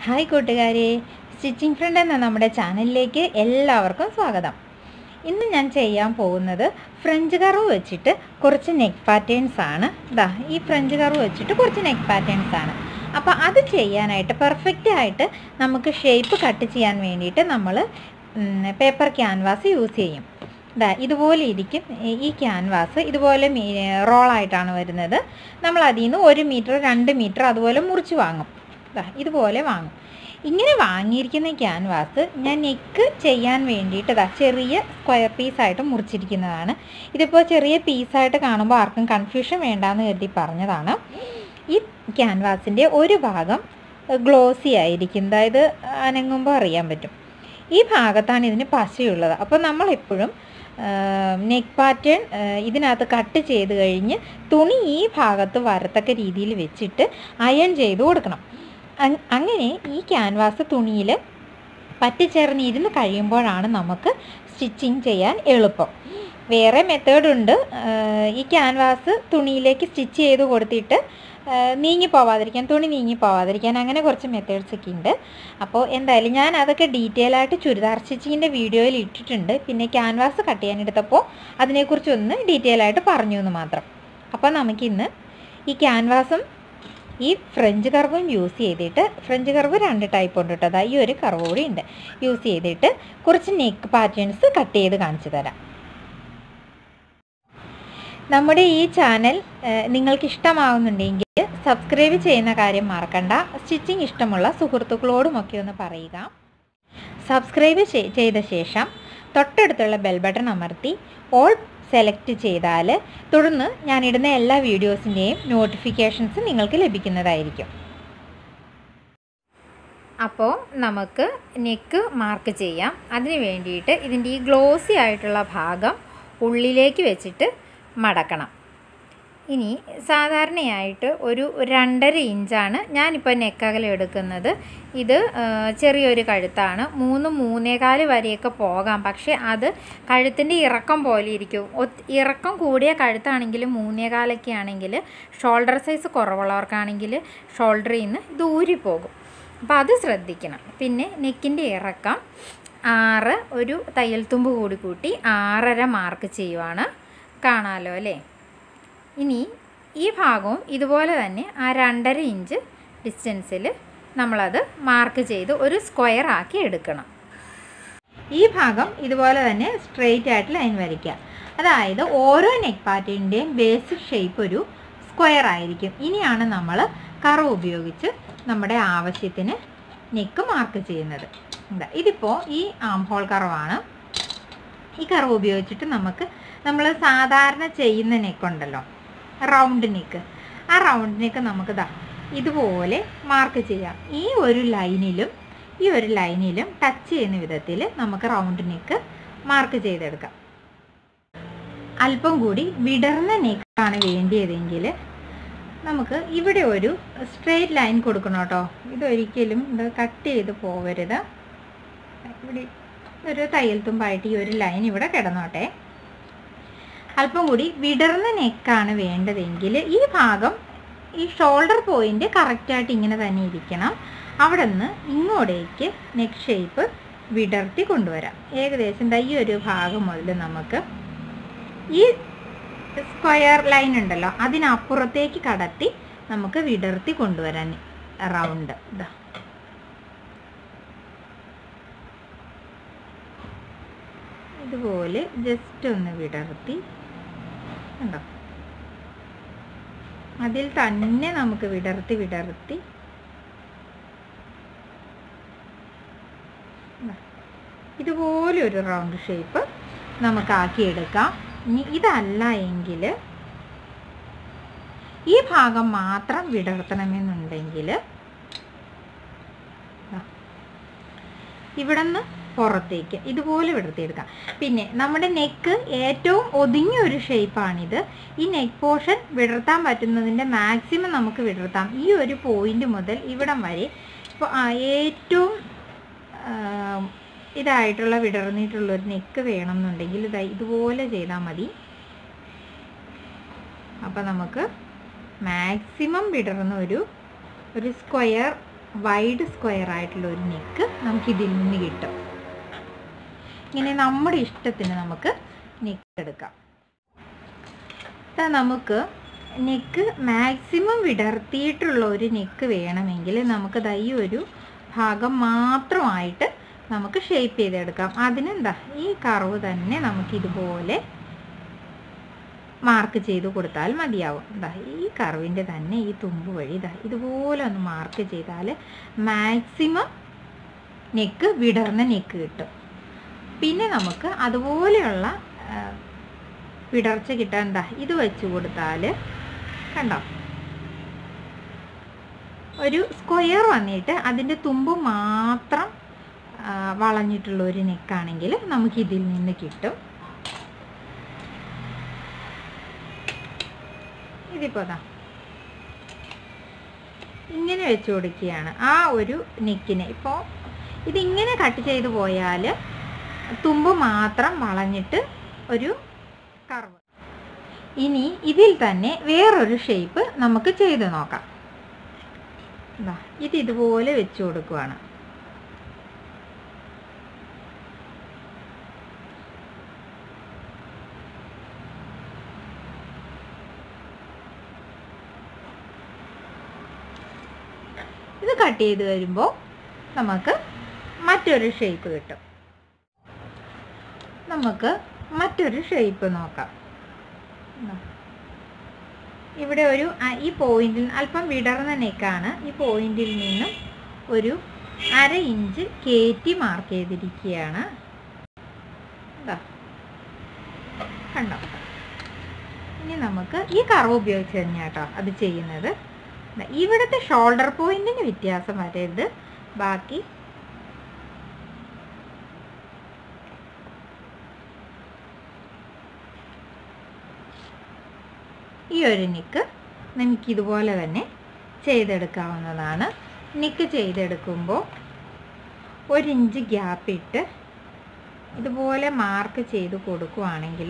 Hi കൂട്ടുകാരെ stitching front എന്ന നമ്മുടെ ചാനലിലേക്ക് എല്ലാവർക്കും സ്വാഗതം ഇന്ന് ഞാൻ ചെയ്യാൻ പോകുന്നത് ഫ്രഞ്ച് കർവ് വെച്ചിട്ട് കുറച്ച് നെക്ക് പാറ്റേൺസ് ആണ് ഇതാ ഈ ഫ്രഞ്ച് കർവ് വെച്ചിട്ട് കുറച്ച് നെക്ക് പാറ്റേൺസ് ആണ് അപ്പോൾ അത് ചെയ്യാനായിട്ട് പെർഫെക്റ്റ് ആയിട്ട് നമുക്ക് ഷേപ്പ് കട്ട് ചെയ്യാൻ വേണ്ടിയിട്ട് നമ്മൾ പേപ്പർ ക്യാൻവാസ് യൂസ് ചെയ്യും ഇതാ ഇതുപോലെ ഇരിക്കും ഈ- ഈ ക്യാൻവാസ് ഇതുപോലെ റോളായിട്ടാണ് വരുന്നത് നമ്മൾ അതിൽ നിന്ന് ഒരു മീറ്റർ രണ്ട് മീറ്റർ അതുപോലെ മുറിച്ച് വാങ്ങും ദാ ഇതുപോലെ വാങ്ങും ഇങ്ങനെ വാങ്ങിയിരിക്കുന്ന ക്യാൻവാസ് ഞാൻ നെക്ക് ചെയ്യാൻ വേണ്ടിയിട്ട് ദാ ചെറിയ സ്ക്വയർ പീസായിട്ട് മുറിച്ചിരിക്കുന്നതാണ് ഇതിപ്പോൾ ചെറിയ പീസായിട്ട് കാണുമ്പോൾ ആർക്കും കൺഫ്യൂഷൻ വേണ്ടാന്ന് കരുതി പറഞ്ഞതാണ് ഈ ക്യാൻവാസിൻ്റെ ഒരു ഭാഗം ഗ്ലോസി ആയിരിക്കും അതായത് അനങ്ങുമ്പോൾ അറിയാൻ പറ്റും ഈ ഭാഗത്താണ് ഇതിന് പശയുള്ളത് അപ്പോൾ നമ്മളെപ്പോഴും നെക്ക് പാറ്റേൺ ഇതിനകത്ത് കട്ട് ചെയ്ത് കഴിഞ്ഞ് തുണി ഈ ഭാഗത്ത് വരത്തക്ക രീതിയിൽ വെച്ചിട്ട് അയൺ ചെയ്ത് കൊടുക്കണം അങ്- അങ്ങനെ ഈ ക്യാൻവാസ് തുണിയിൽ പറ്റിച്ചേർന്നിരുന്ന് കഴിയുമ്പോഴാണ് നമുക്ക് സ്റ്റിച്ചിങ് ചെയ്യാൻ എളുപ്പം വേറെ മെത്തേഡ് ഉണ്ട് ഈ ക്യാൻവാസ് തുണിയിലേക്ക് സ്റ്റിച്ച് ചെയ്ത് കൊടുത്തിട്ട് ആ, നീങ്ങി പോവാതിരിക്കാൻ തുണി നീങ്ങി പോവാതിരിക്കാൻ അങ്ങനെ കുറച്ച് മെത്തേഡ്സ് ഒക്കെ ഉണ്ട് അപ്പോൾ എന്തായാലും ഞാൻ അതൊക്കെ ഡീറ്റെയിൽ ആയിട്ട് ചുരിദാർ സ്റ്റിച്ചിങ്ങിൻ്റെ വീഡിയോയിൽ ഇട്ടിട്ടുണ്ട് പിന്നെ ക്യാൻവാസ് കട്ട് ചെയ്യാൻ എടുത്തപ്പോൾ അതിനെക്കുറിച്ചൊന്ന് ഡീറ്റെയിൽ ആയിട്ട് പറഞ്ഞു എന്ന് മാത്രം അപ്പോൾ നമുക്കിന്ന് ഈ ക്യാൻവാസും ഈ ഫ്രഞ്ച് കർവും യൂസ് ചെയ്തിട്ട് ഫ്രഞ്ച് കർവ് രണ്ട് ടൈപ്പ് ഉണ്ട് കേട്ടോ അതാ ഈ ഒരു കർവ് കൂടി ഉണ്ട് യൂസ് ചെയ്തിട്ട് കുറച്ച് നെക്ക് പാറ്റേൺസ് കട്ട് ചെയ്ത് കാണിച്ചു തരാം നമ്മുടെ ഈ ചാനൽ ഏഹ്, നിങ്ങൾക്ക് ഇഷ്ടമാവുന്നുണ്ടെങ്കിൽ സബ്സ്ക്രൈബ് ചെയ്യുന്ന കാര്യം മറക്കണ്ട സ്റ്റിച്ചിങ് ഇഷ്ടമുള്ള സുഹൃത്തുക്കളോടുമൊക്കെ ഒന്ന് പറയുക സബ്സ്ക്രൈബ് ചെയ്- ചെയ്ത ശേഷം തൊട്ടടുത്തുള്ള ബെൽ ബട്ടൺ അമർത്തി ഓൾ സെലക്ട് ചെയ്താൽ തുടർന്ന് ഞാനിടുന്ന എല്ലാ വീഡിയോസിൻ്റെയും നോട്ടിഫിക്കേഷൻസ് നിങ്ങൾക്ക് ലഭിക്കുന്നതായിരിക്കും അപ്പോൾ നമുക്ക് നെക്ക് മാർക്ക് ചെയ്യാം അതിന് വേണ്ടിയിട്ട് ഇതിൻ്റെ ഈ ഗ്ലോസി ആയിട്ടുള്ള ഭാഗം ഉള്ളിലേക്ക് വെച്ചിട്ട് മടക്കണം ഇനി സാധാരണയായിട്ട് ഒരു രണ്ടര ഇഞ്ചാണ് ഞാനിപ്പോൾ നെക്കകലം എടുക്കുന്നത് ഇത് ആ, ചെറിയൊരു കഴുത്താണ് മൂന്ന് മൂന്നേകാല് വരെയൊക്കെ പോകാം പക്ഷേ അത് കഴുത്തിൻ്റെ ഇറക്കം പോലെ ഇരിക്കും ഒത്ത് ഇറക്കം കൂടിയ കഴുത്താണെങ്കിൽ മൂന്നേകാലൊക്കെ ആണെങ്കിൽ ഷോൾഡർ സൈസ് കുറവുള്ളവർക്കാണെങ്കിൽ ഷോൾഡറിൽ നിന്ന് ഇത് ഊരിപ്പോകും അപ്പോൾ അത് ശ്രദ്ധിക്കണം പിന്നെ നെക്കിൻ്റെ ഇറക്കം ആറ് ഒരു തയ്യൽ തുമ്പ് കൂടി കൂട്ടി ആറര മാർക്ക് ചെയ്യുവാണ് കാണാമല്ലോ അല്ലേ ഇനി ഈ ഭാഗവും ഇതുപോലെ തന്നെ ആ രണ്ടര ഇഞ്ച് ഡിസ്റ്റൻസിൽ നമ്മളത് മാർക്ക് ചെയ്ത് ഒരു സ്ക്വയർ ആക്കി എടുക്കണം ഈ ഭാഗം ഇതുപോലെ തന്നെ സ്ട്രെയിറ്റ് ആയിട്ട് ലൈൻ വരയ്ക്കുക അതായത് ഓരോ നെക്ക് പാറ്റേണിൻ്റെയും ബേസിക് ഷേപ്പ് ഒരു സ്ക്വയർ ആയിരിക്കും ഇനിയാണ് നമ്മൾ കറവ് ഉപയോഗിച്ച് നമ്മുടെ ആവശ്യത്തിന് നെക്ക് മാർക്ക് ചെയ്യുന്നത് എന്താ ഇതിപ്പോൾ ഈ ആം ഹോൾ കറവാണ് ഈ കർവ് ഉപയോഗിച്ചിട്ട് നമുക്ക് നമ്മൾ സാധാരണ ചെയ്യുന്ന നെക്കുണ്ടല്ലോ റൗണ്ട് നെക്ക് ആ റൗണ്ട് നെക്ക് നമുക്ക് ദാ ഇതുപോലെ മാർക്ക് ചെയ്യാം ഈ ഒരു ലൈനിലും ഈ ഒരു ലൈനിലും ടച്ച് ചെയ്യുന്ന വിധത്തിൽ നമുക്ക് റൗണ്ട് നെക്ക് മാർക്ക് ചെയ്തെടുക്കാം അല്പം കൂടി വിടർന്ന നെക്കാണ് വേണ്ടിയതെങ്കിൽ നമുക്ക് ഇവിടെ ഒരു സ്ട്രെയിറ്റ് ലൈൻ കൊടുക്കണം കേട്ടോ ഇതൊരിക്കലും ഇത് കട്ട് ചെയ്ത് പോവരുത് ഇവിടെ ഒരു തയ്യൽ തുമ്പായിട്ട് ഈ ഒരു ലൈൻ ഇവിടെ കിടന്നോട്ടെ അല്പം കൂടി വിടർന്ന നെക്കാണ് വേണ്ടതെങ്കിൽ ഈ ഭാഗം ഈ ഷോൾഡർ പോയിന്റ് കറക്റ്റായിട്ട് ഇങ്ങനെ തന്നെ ഇരിക്കണം അവിടെ നിന്ന് ഇങ്ങോട്ടേക്ക് നെക്ക് ഷേപ്പ് വിടർത്തി കൊണ്ടുവരാം ഏകദേശം ദാ ഈ ഒരു ഭാഗം മുതൽ നമുക്ക് ഈ സ്ക്വയർ ലൈൻ ഉണ്ടല്ലോ അതിനപ്പുറത്തേക്ക് കടത്തി നമുക്ക് വിടർത്തി കൊണ്ടുവരാൻ റൗണ്ട് ഇതാ ഇതുപോലെ ജസ്റ്റ് ഒന്ന് വിടർത്തി കണ്ടോ അതിൽ തന്നെ നമുക്ക് വിടർത്തി വിടർത്തി ദാ. ഇതുപോലെ ഒരു റൗണ്ട് ഷേപ്പ് നമുക്ക് ആക്കിയെടുക്കാം ഇനി ഇതല്ല എങ്കിൽ ഈ ഭാഗം മാത്രം വിടർത്തണമെന്നുണ്ടെങ്കിൽ ഇവിടെ നിന്ന് പുറത്തേക്ക് ഇതുപോലെ വിടർത്തിയെടുക്കാം പിന്നെ നമ്മുടെ നെക്ക് ഏറ്റവും ഒതുങ്ങിയ ഒരു ഷേപ്പാണിത് ഈ നെക്ക് പോർഷൻ വിടർത്താൻ പറ്റുന്നതിൻ്റെ മാക്സിമം നമുക്ക് വിടർത്താം ഈ ഒരു പോയിന്റ് മുതൽ ഇവിടം വരെ ഇപ്പോൾ ഏറ്റവും ആ, ഇതായിട്ടുള്ള വിടർന്നിട്ടുള്ള ഒരു നെക്ക് വേണം എന്നുണ്ടെങ്കിൽ ഇതാ ഇതുപോലെ ചെയ്താൽ മതി അപ്പം നമുക്ക് മാക്സിമം വിടർന്ന ഒരു ഒരു സ്ക്വയർ വൈഡ് സ്ക്വയർ ആയിട്ടുള്ള ഒരു നെക്ക് നമുക്ക് ഇതിൽ നിന്ന് കിട്ടും ഇങ്ങനെ നമ്മുടെ ഇഷ്ടത്തിന് നമുക്ക് നെക്ക് എടുക്കാം ദാ നമുക്ക് നെക്ക് മാക്സിമം വിടർത്തിയിട്ടുള്ള ഒരു നെക്ക് വേണമെങ്കിൽ നമുക്ക് ദാ ഈ ഒരു ഭാഗം മാത്രമായിട്ട് നമുക്ക് ഷേപ്പ് ചെയ്തെടുക്കാം അതിനെന്താ ഈ കർവ് തന്നെ നമുക്ക് ഇതുപോലെ മാർക്ക് ചെയ്ത് കൊടുത്താൽ മതിയാവും ഇതാ ഈ കർവിൻ്റെ തന്നെ ഈ തുമ്പ് വഴി ഇതാ ഇതുപോലെ ഒന്ന് മാർക്ക് ചെയ്താൽ മാക്സിമം നെക്ക് വിടർന്ന നെക്ക് കിട്ടും പിന്നെ നമുക്ക് അതുപോലെയുള്ള ആ, വിടർച്ച കിട്ടാൻ എന്താ ഇത് വെച്ച് കൊടുത്താൽ കണ്ടോ ഒരു സ്ക്വയർ വന്നിട്ട് അതിൻ്റെ തുമ്പ് മാത്രം ആ, വളഞ്ഞിട്ടുള്ള ഒരു നെക്കാണെങ്കിൽ നമുക്ക് ഇതിൽ നിന്ന് കിട്ടും ഇതിപ്പോൾ ദാ ഇങ്ങനെ വെച്ച് കൊടുക്കുകയാണ് ആ ഒരു നെക്കിന് ഇപ്പോൾ ഇതിങ്ങനെ കട്ട് ചെയ്ത് പോയാൽ തുമ്പ് മാത്രം വളഞ്ഞിട്ട് ഒരു കർവ് ഇനി ഇതിൽ തന്നെ വേറൊരു ഷേപ്പ് നമുക്ക് ചെയ്ത് നോക്കാം ദാ ഇത് ഇതുപോലെ വെച്ച് കൊടുക്കുവാണ് ഇത് കട്ട് ചെയ്ത് വരുമ്പോൾ നമുക്ക് മറ്റൊരു ഷേപ്പ് കിട്ടും നമുക്ക് മറ്റൊരു ഷേപ്പ് നോക്കാം ദാ. ഇവിടെ ഒരു അ- ഈ പോയിന്റിൽ അല്പം വിടർന്ന നെക്കാണ് ഈ പോയിന്റിൽ നിന്നും ഒരു അര ഇഞ്ച് കയറ്റി മാർക്ക് ചെയ്തിരിക്കുകയാണ് ദാ. കണ്ടോ ഇനി നമുക്ക് ഈ കർവ് ഉപയോഗിച്ച് തന്നെയാണ് കേട്ടോ അത് ചെയ്യുന്നത് ദാ ഇവിടുത്തെ ഷോൾഡർ പോയിന്റിന് വ്യത്യാസം വരരുത് ബാക്കി ഈ ഒരു നിക്ക് നമുക്ക് ഇതുപോലെ തന്നെ ചെയ്തെടുക്കാവുന്നതാണ് നിക്ക് ചെയ്തെടുക്കുമ്പോൾ ഒരു ഇഞ്ച് ഗ്യാപ്പ് ഇട്ട് ഇതുപോലെ മാർക്ക് ചെയ്ത് കൊടുക്കുവാണെങ്കിൽ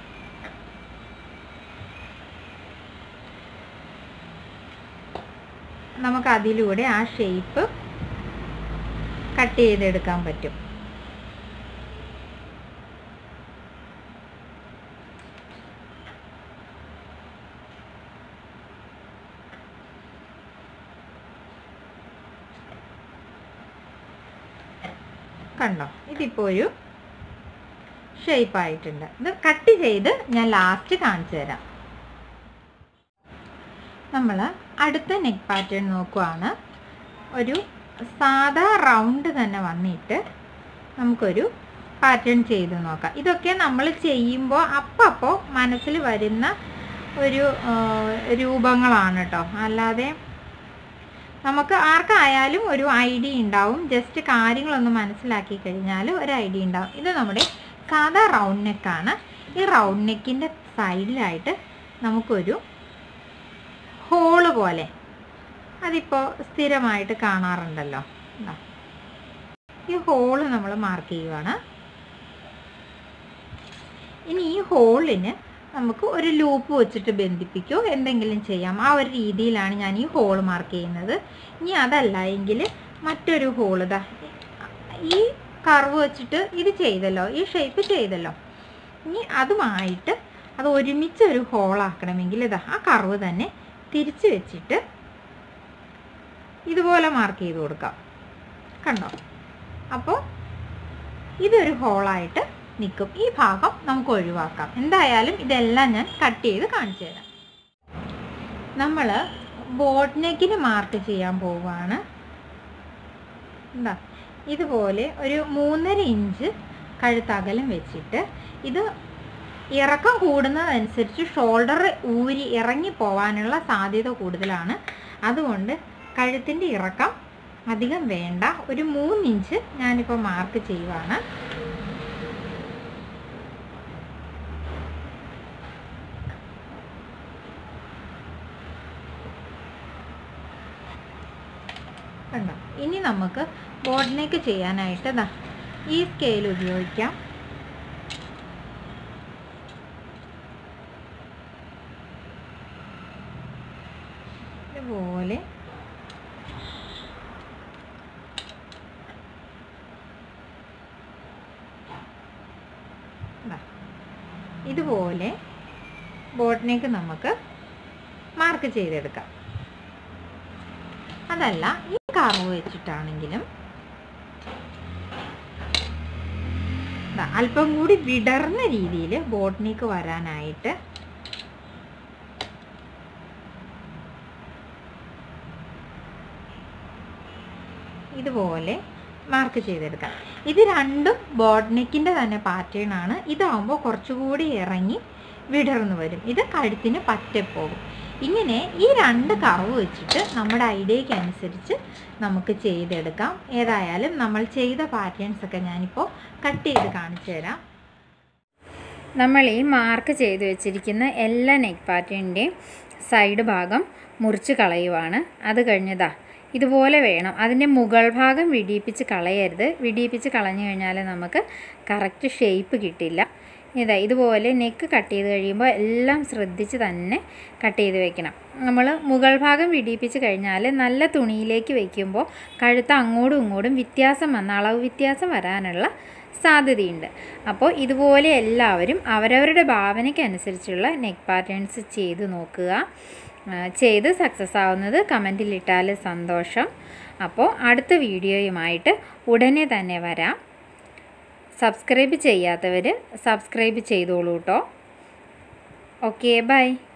നമുക്ക് അതിലൂടെ ആ ഷേപ്പ് കട്ട് ചെയ്തെടുക്കാൻ പറ്റും കണ്ടോ ഇതിപ്പോൾ ഒരു ഷേപ്പ് ആയിട്ടുണ്ട് ഇത് കട്ട് ചെയ്ത് ഞാൻ ലാസ്റ്റ് കാണിച്ചു തരാം നമ്മൾ അടുത്ത നെക്ക് പാറ്റേൺ നോക്കുവാണ് ഒരു സാധാ റൗണ്ട് തന്നെ വന്നിട്ട് നമുക്കൊരു പാറ്റേൺ ചെയ്ത് നോക്കാം ഇതൊക്കെ നമ്മൾ ചെയ്യുമ്പോൾ അപ്പോൾ മനസ്സിൽ വരുന്ന ഒരു ആ, രൂപങ്ങളാണ് കേട്ടോ അല്ലാതെ നമുക്ക് ആർക്കായാലും ഒരു ഐഡിയ ഉണ്ടാവും ജസ്റ്റ് കാര്യങ്ങളൊന്ന് മനസ്സിലാക്കി കഴിഞ്ഞാൽ ഒരു ഐഡിയ ഉണ്ടാവും ഇത് നമ്മുടെ സാധാ റൗണ്ട് നെക്കാണ് ഈ റൗണ്ട് നെക്കിൻ്റെ സൈഡിലായിട്ട് നമുക്കൊരു ഹോള് പോലെ അതിപ്പോൾ സ്ഥിരമായിട്ട് കാണാറുണ്ടല്ലോ ദാ. ഈ ഹോള് നമ്മൾ മാർക്ക് ചെയ്യുവാണ് ഇനി ഈ ഹോളിന് നമുക്ക് ഒരു ലൂപ്പ് വെച്ചിട്ട് ബന്ധിപ്പിക്കോ എന്തെങ്കിലും ചെയ്യാം ആ ഒരു രീതിയിലാണ് ഞാൻ ഈ ഹോൾ മാർക്ക് ചെയ്യുന്നത് ഇനി അതല്ല എങ്കിൽ മറ്റൊരു ഹോൾ ഇതാ ഈ കർവ് വെച്ചിട്ട് ഇത് ചെയ്തല്ലോ ഈ ഷേപ്പ് ചെയ്തല്ലോ ഇനി അതുമായിട്ട് അത് ഒരുമിച്ച് ഒരു ഹോളാക്കണമെങ്കിൽ ഇതാ ആ കർവ് തന്നെ തിരിച്ച് വെച്ചിട്ട് ഇതുപോലെ മാർക്ക് ചെയ്ത് കൊടുക്കാം കണ്ടോ അപ്പോൾ ഇതൊരു ഹോളായിട്ട് നിൽക്കും ഈ ഭാഗം നമുക്ക് ഒഴിവാക്കാം എന്തായാലും ഇതെല്ലാം ഞാൻ കട്ട് ചെയ്ത് കാണിച്ചു തരാം നമ്മൾ ബോട്ട് നെക്കിന് മാർക്ക് ചെയ്യാൻ പോവുകയാണ് എന്താ ഇതുപോലെ ഒരു മൂന്നര ഇഞ്ച് കഴുത്തകലം വെച്ചിട്ട് ഇത് ഇറക്കം കൂടുന്നതനുസരിച്ച് ഷോൾഡർ ഊരി ഇറങ്ങി പോവാനുള്ള സാധ്യത കൂടുതലാണ് അതുകൊണ്ട് കഴുത്തിൻ്റെ ഇറക്കം അധികം വേണ്ട ഒരു മൂന്നിഞ്ച് ഞാനിപ്പോൾ മാർക്ക് ചെയ്യുവാണ് കണ്ടോ ഇനി നമുക്ക് ബോർഡിനേക്ക് ചെയ്യാനായിട്ട് ദാ ഈ സ്കെയിൽ ഉപയോഗിക്കാം ഇതുപോലെ ഇതുപോലെ ബോട്ടിനേക്ക് നമുക്ക് മാർക്ക് ചെയ്തെടുക്കാം അതല്ല ഈ കർവ് വെച്ചിട്ടാണെങ്കിലും ദാ അല്പം കൂടി വിടർന്ന രീതിയിൽ ബോട്ടിനേക്ക് വരാനായിട്ട് ഇതുപോലെ മാർക്ക് ചെയ്തെടുക്കാം ഇത് രണ്ടും ബോട്ട്നെക്കിൻ്റെ തന്നെ പാറ്റേൺ ആണ് ഇതാവുമ്പോൾ കുറച്ചുകൂടി ഇറങ്ങി വിടർന്നു വരും ഇത് കഴുത്തിന് പറ്റെ പോകും ഇങ്ങനെ ഈ രണ്ട് കറവ് വെച്ചിട്ട് നമ്മുടെ ഐഡിയയ്ക്ക് അനുസരിച്ച് നമുക്ക് ചെയ്തെടുക്കാം ഏതായാലും നമ്മൾ ചെയ്ത പാറ്റേൺസ് ഒക്കെ ഞാനിപ്പോൾ കട്ട് ചെയ്ത് കാണിച്ചു തരാം നമ്മൾ ഈ മാർക്ക് ചെയ്ത് വെച്ചിരിക്കുന്ന എല്ലാ നെക്ക് പാറ്റേണിൻ്റെയും സൈഡ് ഭാഗം മുറിച്ച് കളയുവാണ് അത് കഴിഞ്ഞതാ ഇതുപോലെ വേണം അതിൻ്റെ മുകൾ ഭാഗം വിടിയിപ്പിച്ച് കളയരുത് വിടിയിപ്പിച്ച് കളഞ്ഞു കഴിഞ്ഞാൽ നമുക്ക് കറക്റ്റ് ഷേപ്പ് കിട്ടില്ല ഇതാ ഇതുപോലെ നെക്ക് കട്ട് ചെയ്ത് കഴിയുമ്പോൾ എല്ലാം ശ്രദ്ധിച്ച് തന്നെ കട്ട് ചെയ്ത് വെക്കണം നമ്മൾ മുകൾ ഭാഗം വിടിയിപ്പിച്ച് കഴിഞ്ഞാൽ നല്ല തുണിയിലേക്ക് വെക്കുമ്പോൾ കഴുത്ത് അങ്ങോട്ടും ഇങ്ങോട്ടും വ്യത്യാസം വന്ന അളവ് വ്യത്യാസം വരാനുള്ള സാധ്യതയുണ്ട് അപ്പോൾ ഇതുപോലെ എല്ലാവരും അവരവരുടെ ഭാവനയ്ക്കനുസരിച്ചുള്ള നെക്ക് പാറ്റേൺസ് ചെയ്ത് നോക്കുക ആ, ചെയ്ത് സക്സസ് ആവുന്നത് കമൻറ്റിലിട്ടാൽ സന്തോഷം അപ്പോൾ അടുത്ത വീഡിയോയുമായിട്ട് ഉടനെ തന്നെ വരാം സബ്സ്ക്രൈബ് ചെയ്യാത്തവർ സബ്സ്ക്രൈബ് ചെയ്തോളൂ കേട്ടോ ഓക്കെ ബൈ